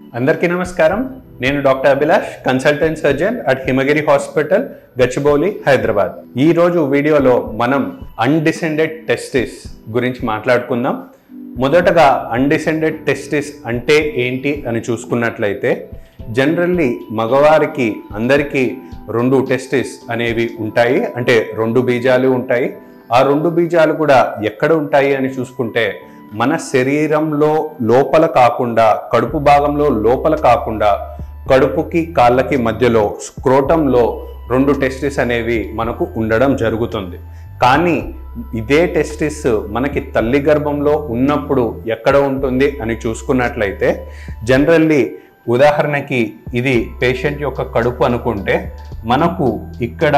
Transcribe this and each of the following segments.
అందరికీ నమస్కారం నేను doctor Abhilash consultant surgeon at Himagiri hospital Gachibowli Hyderabad ఈ రోజు వీడియోలో మనం అన్డిసెండెడ్ టెస్టిస్ గురించి మాట్లాడుకుందాం మొదటగా అన్డిసెండెడ్ టెస్టిస్ అంటే ఏంటి అని చూసుకున్నట్లయితే జనరల్లీ మగవారికి అందరికీ రెండు టెస్టిస్ అనేవి ఉంటాయి అంటే రెండు బీజాలు ఉంటాయి ఆ రెండు బీజాలు కూడా ఎక్కడ ఉంటాయి అని చూసుకుంటే మన శరీరంలో లోపల కాకుండా కడుపు భాగంలో లోపల కాకుండా కడుపుకి కాళ్ళకి మధ్యలో స్క్రోటంలో రెండు టెస్టిస్ అనేవి మనకు ఉండడం జరుగుతుంది కానీ ఇదే టెస్టిస్ మనకి తల్లి గర్భంలో ఉన్నప్పుడు ఎక్కడ ఉంటుంది అని చూసుకున్నట్లయితే జనరల్లీ ఉదాహరణకి ఇది పేషెంట్ యొక్క కడుపు అనుకుంటే మనకు ఇక్కడ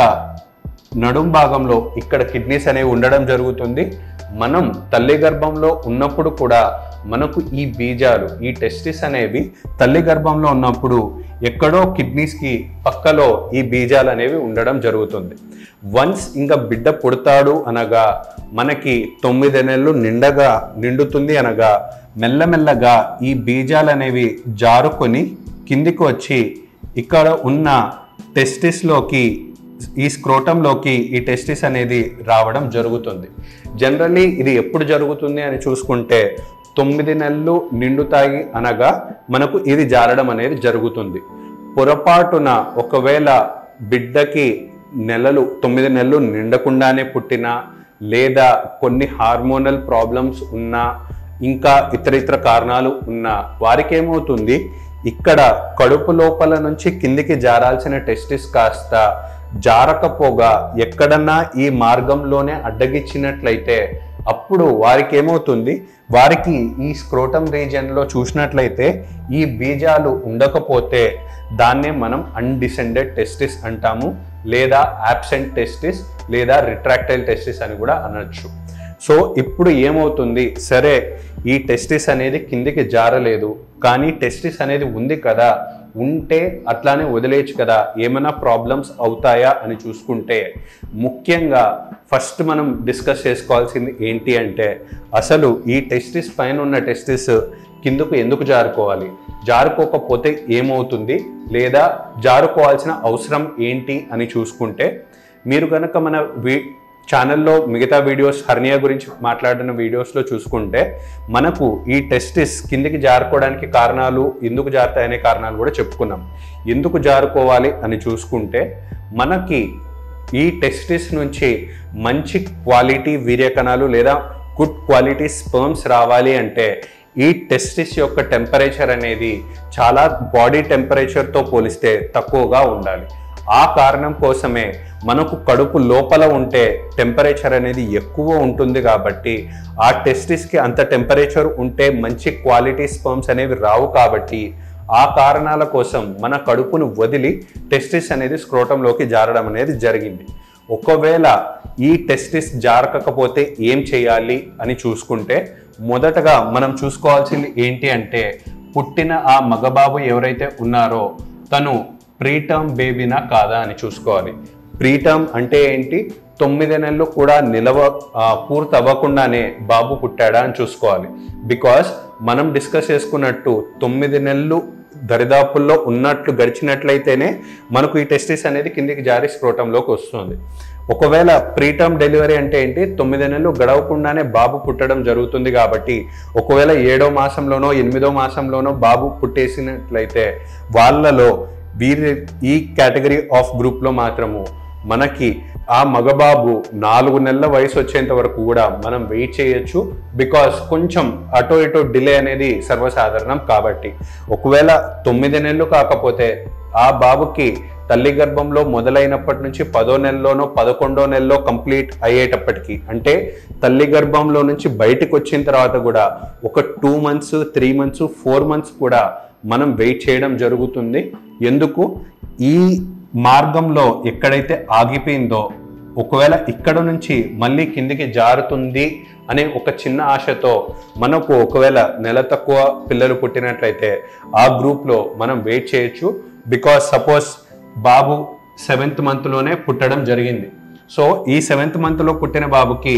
నడుం భాగంలో ఇక్కడ కిడ్నీస్ అనేవి ఉండడం జరుగుతుంది మనం తల్లి గర్భంలో ఉన్నప్పుడు కూడా మనకు ఈ బీజాలు ఈ టెస్టిస్ అనేవి తల్లి గర్భంలో ఉన్నప్పుడు ఎక్కడో కిడ్నీస్కి పక్కలో ఈ బీజాలు అనేవి ఉండడం జరుగుతుంది వన్స్ ఇంకా బిడ్డ పుడతాడు అనగా మనకి తొమ్మిది నెలలు నిండగా నిండుతుంది అనగా మెల్లమెల్లగా ఈ బీజాలు అనేవి జారుకొని కిందికి వచ్చి ఇక్కడ ఉన్న టెస్టిస్లోకి ఈ స్క్రోటంలోకి ఈ టెస్టిస్ అనేది రావడం జరుగుతుంది జనరల్లీ ఇది ఎప్పుడు జరుగుతుంది అని చూసుకుంటే తొమ్మిది నెలలు నిండుతాయి అనగా మనకు ఇది జారడం అనేది జరుగుతుంది పొరపాటున ఒకవేళ బిడ్డకి నెలలు తొమ్మిది నెలలు నిండకుండానే పుట్టినా లేదా కొన్ని హార్మోనల్ ప్రాబ్లమ్స్ ఉన్నా ఇంకా ఇతర ఇతర కారణాలు ఉన్నా వారికి ఏమవుతుంది ఇక్కడ కడుపు లోపల నుంచి కిందికి జారాల్సిన టెస్టిస్ కాస్త జారకపోగా ఎక్కడన్నా ఈ మార్గంలోనే అడ్డగిచ్చినట్లయితే అప్పుడు వారికి ఏమవుతుంది వారికి ఈ స్క్రోటం రీజియన్లో చూసినట్లయితే ఈ బీజాలు ఉండకపోతే దాన్నే మనం అన్డిసెండెడ్ టెస్టిస్ అంటాము లేదా యాబ్సెంట్ టెస్టిస్ లేదా రిట్రాక్టైల్ టెస్టిస్ అని కూడా అనొచ్చు సో ఇప్పుడు ఏమవుతుంది సరే ఈ టెస్టిస్ అనేది కిందికి జారలేదు కానీ టెస్టిస్ అనేది ఉంది కదా ఉంటే అట్లానే వదిలేయచ్చు కదా ఏమైనా ప్రాబ్లమ్స్ అవుతాయా అని చూసుకుంటే ముఖ్యంగా ఫస్ట్ మనం డిస్కస్ చేసుకోవాల్సింది ఏంటి అంటే అసలు ఈ టెస్టిస్ పైన ఉన్న టెస్టిస్ కిందకు ఎందుకు జారుకోవాలి జారుకోకపోతే ఏమవుతుంది లేదా జారుకోవాల్సిన అవసరం ఏంటి అని చూసుకుంటే మీరు కనుక మన వీ ఛానల్లో మిగతా వీడియోస్ హర్నియా గురించి మాట్లాడిన వీడియోస్లో చూసుకుంటే మనకు ఈ టెస్టిస్ కిందికి జారుకోవడానికి కారణాలు ఎందుకు జారుతాయనే కారణాలు కూడా చెప్పుకున్నాం ఎందుకు జారుకోవాలి అని చూసుకుంటే మనకి ఈ టెస్టిస్ నుంచి మంచి క్వాలిటీ వీర్యకణాలు లేదా గుడ్ క్వాలిటీ స్పర్మ్స్ రావాలి అంటే ఈ టెస్టిస్ యొక్క టెంపరేచర్ అనేది చాలా బాడీ టెంపరేచర్తో పోలిస్తే తక్కువగా ఉండాలి ఆ కారణం కోసమే మనకు కడుపు లోపల ఉంటే టెంపరేచర్ అనేది ఎక్కువ ఉంటుంది కాబట్టి ఆ టెస్టిస్కి అంత టెంపరేచర్ ఉంటే మంచి క్వాలిటీ స్పర్మ్స్ అనేవి రావు కాబట్టి ఆ కారణాల కోసం మన కడుపును వదిలి టెస్టిస్ అనేది స్క్రోటంలోకి జారడం అనేది జరిగింది ఒకవేళ ఈ టెస్టిస్ జారకపోతే ఏం చేయాలి అని చూసుకుంటే మొదటగా మనం చూసుకోవాల్సింది ఏంటి అంటే పుట్టిన ఆ మగబాబు ఎవరైతే ఉన్నారో తను ప్రీటర్మ్ బేబీనా కాదా అని చూసుకోవాలి ప్రీటర్మ్ అంటే ఏంటి తొమ్మిది నెలలు కూడా నిలవ ఆ, పూర్తి అవ్వకుండానే బాబు పుట్టాడా అని చూసుకోవాలి బికాస్ మనం డిస్కస్ చేసుకున్నట్టు తొమ్మిది నెలలు దరిదాపుల్లో ఉన్నట్లు గడిచినట్లయితేనే మనకు ఈ టెస్టిస్ అనేది కిందికి జారి స్క్రోటంలోకి వస్తుంది ఒకవేళ ప్రీటర్మ్ డెలివరీ అంటే ఏంటి తొమ్మిది నెలలు గడవకుండానే బాబు పుట్టడం జరుగుతుంది కాబట్టి ఒకవేళ ఏడో మాసంలోనో ఎనిమిదో మాసంలోనో బాబు పుట్టేసినట్లయితే వాళ్ళలో వీరి ఈ కేటగిరీ ఆఫ్ గ్రూప్లో మాత్రము మనకి ఆ మగబాబు నాలుగు నెలల వయసు వచ్చేంత వరకు కూడా మనం వెయిట్ చేయొచ్చు బికాస్ కొంచెం అటో ఇటో డిలే అనేది సర్వసాధారణం కాబట్టి ఒకవేళ తొమ్మిది నెలలు కాకపోతే ఆ బాబుకి తల్లి గర్భంలో మొదలైనప్పటి నుంచి పదో నెలలోనో పదకొండో నెలలో కంప్లీట్ అయ్యేటప్పటికి అంటే తల్లి గర్భంలో నుంచి బయటకు వచ్చిన తర్వాత కూడా ఒక two months three months four months కూడా మనం వెయిట్ చేయడం జరుగుతుంది ఎందుకు ఈ మార్గంలో ఎక్కడైతే ఆగిపోయిందో ఒకవేళ ఇక్కడ నుంచి మళ్ళీ కిందికి జారుతుంది అనే ఒక చిన్న ఆశతో మనకు ఒకవేళ నెల తక్కువ పిల్లలు పుట్టినట్లయితే ఆ గ్రూప్లో మనం వెయిట్ చేయొచ్చు బికాస్ సపోజ్ బాబు సెవెంత్ మంత్లోనే పుట్టడం జరిగింది సో ఈ సెవెంత్ మంత్లో పుట్టిన బాబుకి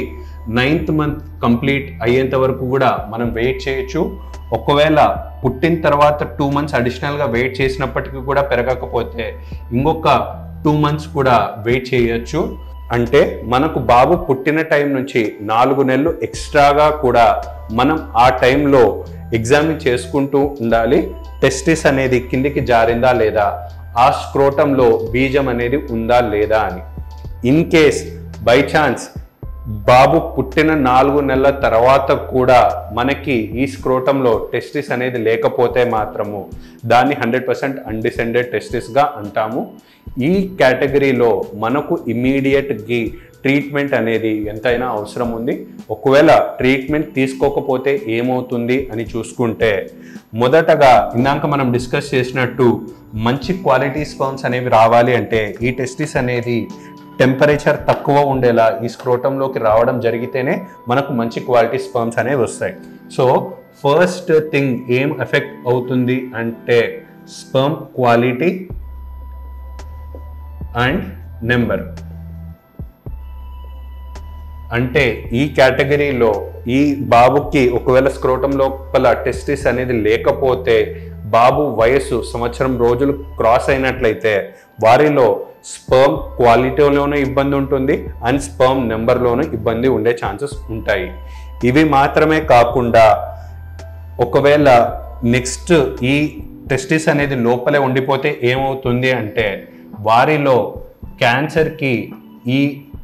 నైన్త్ మంత్ కంప్లీట్ అయ్యేంత వరకు కూడా మనం వెయిట్ చేయొచ్చు ఒకవేళ పుట్టిన తర్వాత టూ మంత్స్ అడిషనల్గా వెయిట్ చేసినప్పటికీ కూడా పెరగకపోతే ఇంకొక టూ మంత్స్ కూడా వెయిట్ చేయొచ్చు అంటే మనకు బాబు పుట్టిన టైం నుంచి నాలుగు నెలలు ఎక్స్ట్రాగా కూడా మనం ఆ టైంలో ఎగ్జామిన్ చేసుకుంటూ ఉండాలి టెస్టిస్ అనేది కిందికి జారిందా లేదా ఆ స్క్రోటంలో బీజం అనేది ఉందా లేదా అని ఇన్ కేస్ బై ఛాన్స్ బాబు పుట్టిన నాలుగు నెలల తర్వాత కూడా మనకి ఈ స్క్రోటంలో టెస్టిస్ అనేది లేకపోతే మాత్రము దాన్ని హండ్రెడ్ పర్సెంట్ అన్డిసెండెడ్ టెస్టిస్గా అంటాము ఈ కేటగిరీలో మనకు ఇమీడియట్కి ట్రీట్మెంట్ అనేది ఎంతైనా అవసరం ఉంది ఒకవేళ ట్రీట్మెంట్ తీసుకోకపోతే ఏమవుతుంది అని చూసుకుంటే మొదటగా ఇందాక మనం డిస్కస్ చేసినట్టు మంచి క్వాలిటీ స్పర్మ్స్ అనేవి రావాలి అంటే ఈ టెస్టిస్ అనేది టెంపరేచర్ తక్కువ ఉండేలా ఈ స్క్రోటంలోకి రావడం జరిగితేనే మనకు మంచి క్వాలిటీ స్పర్మ్స్ అనేవి వస్తాయి సో ఫస్ట్ థింగ్ ఏం ఎఫెక్ట్ అవుతుంది అంటే స్పర్మ్ క్వాలిటీ అండ్ నెంబర్ అంటే ఈ కేటగిరీలో ఈ బాబుకి ఒకవేళ స్క్రోటం లోపల టెస్టిస్ అనేది లేకపోతే బాబు వయసు సంవత్సరం రోజులు క్రాస్ అయినట్లయితే వారిలో స్పర్మ్ క్వాలిటీలోనూ ఇబ్బంది ఉంటుంది అండ్ స్పర్మ్ నెంబర్లోనూ ఇబ్బంది ఉండే ఛాన్సెస్ ఉంటాయి ఇవి మాత్రమే కాకుండా ఒకవేళ నెక్స్ట్ ఈ టెస్టిస్ అనేది లోపలే ఉండిపోతే ఏమవుతుంది అంటే వారిలో క్యాన్సర్కి ఈ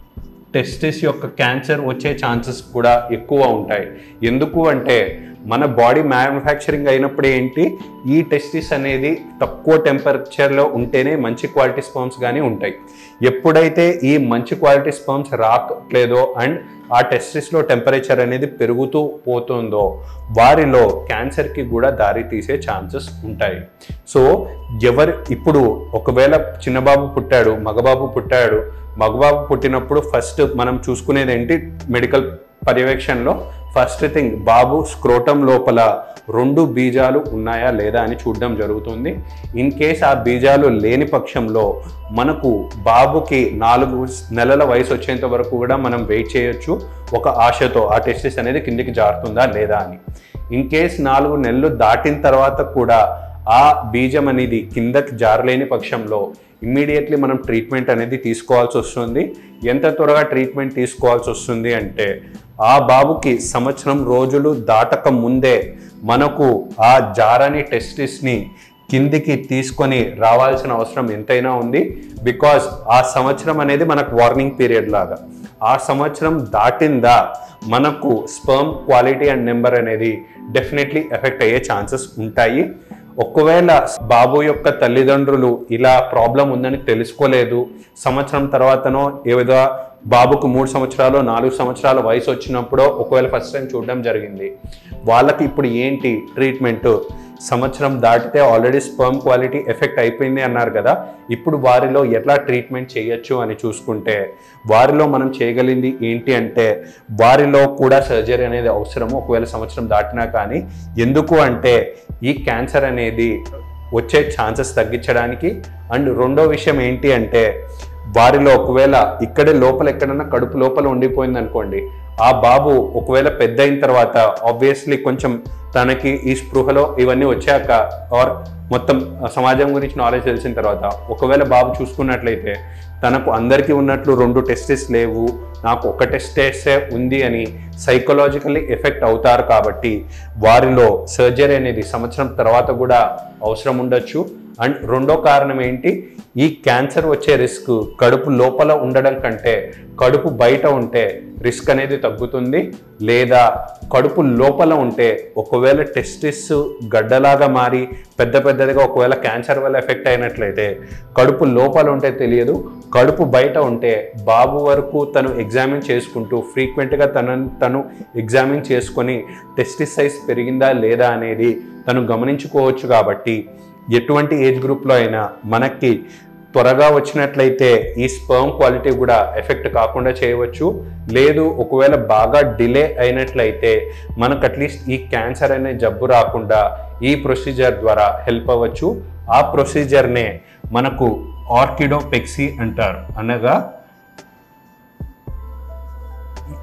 టెస్టిస్ యొక్క క్యాన్సర్ వచ్చే ఛాన్సెస్ కూడా ఎక్కువ ఉంటాయి ఎందుకు అంటే మన బాడీ మ్యానుఫ్యాక్చరింగ్ అయినప్పుడు ఏంటి ఈ టెస్టిస్ అనేది తక్కువ టెంపరేచర్లో ఉంటేనే మంచి క్వాలిటీ స్పర్మ్స్ కానీ ఉంటాయి ఎప్పుడైతే ఈ మంచి క్వాలిటీ స్పర్మ్స్ రాకట్లేదో అండ్ ఆ టెస్టిస్లో టెంపరేచర్ అనేది పెరుగుతూ పోతుందో వారిలో క్యాన్సర్కి కూడా దారి తీసే ఛాన్సెస్ ఉంటాయి సో ఎవరు ఇప్పుడు ఒకవేళ చిన్నబాబు పుట్టాడు మగబాబు పుట్టాడు మగబాబు పుట్టినప్పుడు ఫస్ట్ మనం చూసుకునేది ఏంటి మెడికల్ పర్యవేక్షణలో ఫస్ట్ థింగ్ బాబు స్క్రోటం లోపల రెండు బీజాలు ఉన్నాయా లేదా అని చూడడం జరుగుతుంది ఇన్ కేస్ ఆ బీజాలు లేని పక్షంలో మనకు బాబుకి నాలుగు నెలల వయసు వచ్చేంత వరకు కూడా మనం వెయిట్ చేయొచ్చు ఒక ఆశతో ఆ టెస్టిస్ అనేది కిందికి జారుతుందా లేదా అని ఇన్ కేస్ నాలుగు నెలలు దాటిన తర్వాత కూడా ఆ బీజం అనేది కిందకి జారలేని పక్షంలో ఇమ్మీడియట్లీ మనం ట్రీట్మెంట్ అనేది తీసుకోవాల్సి వస్తుంది ఎంత త్వరగా ట్రీట్మెంట్ తీసుకోవాల్సి వస్తుంది అంటే ఆ బాబుకి సంవత్సరం రోజులు దాటక ముందే మనకు ఆ జారని టెస్టిస్ని కిందికి తీసుకొని రావాల్సిన అవసరం ఎంతైనా ఉంది బికాజ్ ఆ సంవత్సరం అనేది మనకు వార్నింగ్ పీరియడ్ లాగా ఆ సంవత్సరం దాటిందా మనకు స్పర్మ్ క్వాలిటీ అండ్ నెంబర్ అనేది డెఫినెట్లీ ఎఫెక్ట్ అయ్యే ఛాన్సెస్ ఉంటాయి ఒకవేళ బాబు యొక్క తల్లిదండ్రులు ఇలా ప్రాబ్లం ఉందని తెలుసుకోలేదు సంవత్సరం తర్వాతనో ఏదో బాబుకు మూడు సంవత్సరాలు నాలుగు సంవత్సరాల వయసు వచ్చినప్పుడో ఒకవేళ ఫస్ట్ టైం చూడడం జరిగింది వాళ్ళకి ఇప్పుడు ఏంటి ట్రీట్మెంట్ సంవత్సరం దాటితే ఆల్రెడీ స్పర్మ్ క్వాలిటీ ఎఫెక్ట్ అయిపోయింది అన్నారు కదా ఇప్పుడు వారిలో ఎట్లా ట్రీట్మెంట్ చేయొచ్చు అని చూసుకుంటే వారిలో మనం చేయగలిగింది ఏంటి అంటే వారిలో కూడా సర్జరీ అనేది అవసరము ఒకవేళ సంవత్సరం దాటినా కానీ ఎందుకు అంటే ఈ క్యాన్సర్ అనేది వచ్చే ఛాన్సెస్ తగ్గించడానికి అండ్ రెండో విషయం ఏంటి అంటే వారిలో ఒకవేళ ఇక్కడే లోపల ఎక్కడన్నా కడుపు లోపల ఉండిపోయింది అనుకోండి ఆ బాబు ఒకవేళ పెద్ద అయిన తర్వాత ఆబ్వియస్లీ కొంచెం తనకి ఈ స్పృహలో ఇవన్నీ వచ్చాక ఆర్ మొత్తం సమాజం గురించి నాలెడ్జ్ తెలిసిన తర్వాత ఒకవేళ బాబు చూసుకున్నట్లయితే తనకు అందరికీ ఉన్నట్లు రెండు టెస్టెస్ లేవు నాకు ఒక టెస్టెసే ఉంది అని సైకలాజికల్లీ ఎఫెక్ట్ అవుతారు కాబట్టి వారిలో సర్జరీ అనేది సంవత్సరం తర్వాత కూడా అవసరం ఉండొచ్చు అండ్ రెండో కారణం ఏంటి ఈ క్యాన్సర్ వచ్చే రిస్క్ కడుపు లోపల ఉండడం కంటే కడుపు బయట ఉంటే రిస్క్ అనేది తగ్గుతుంది లేదా కడుపు లోపల ఉంటే ఒకవేళ టెస్టిస్ గడ్డలాగా మారి పెద్ద పెద్దదిగా ఒకవేళ క్యాన్సర్ వల్ల ఎఫెక్ట్ అయినట్లయితే కడుపు లోపల ఉంటే తెలియదు కడుపు బయట ఉంటే బాబు వరకు తను ఎగ్జామిన్ చేసుకుంటూ ఫ్రీక్వెంట్గా తనను తను ఎగ్జామిన్ చేసుకొని టెస్టిస్ సైజ్ పెరిగిందా లేదా అనేది తను గమనించుకోవచ్చు కాబట్టి ఎటువంటి ఏజ్ గ్రూప్లో అయినా మనకి త్వరగా వచ్చినట్లయితే ఈ స్పర్మ్ క్వాలిటీ కూడా ఎఫెక్ట్ కాకుండా చేయవచ్చు లేదు ఒకవేళ బాగా డిలే అయినట్లయితే మనకు అట్లీస్ట్ ఈ క్యాన్సర్ అనే జబ్బు రాకుండా ఈ ప్రొసీజర్ ద్వారా హెల్ప్ అవ్వచ్చు ఆ ప్రొసీజర్నే మనకు ఆర్కిడోపెక్సీ అంటారు అనగా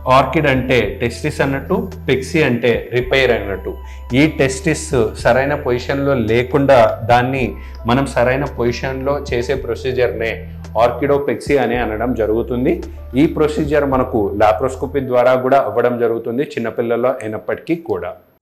ఆర్కిడ్ అంటే టెస్టిస్ అన్నట్టు పెక్సీ అంటే రిపైర్ అన్నట్టు ఈ టెస్టిస్ సరైన పొజిషన్లో లేకుండా దాన్ని మనం సరైన పొజిషన్లో చేసే ప్రొసీజర్నే ఆర్కిడోపెక్సీ అని అనడం జరుగుతుంది ఈ ప్రొసీజర్ మనకు లాప్రోస్కోపీ ద్వారా కూడా అవ్వడం జరుగుతుంది చిన్నపిల్లల్లో అయినప్పటికీ కూడా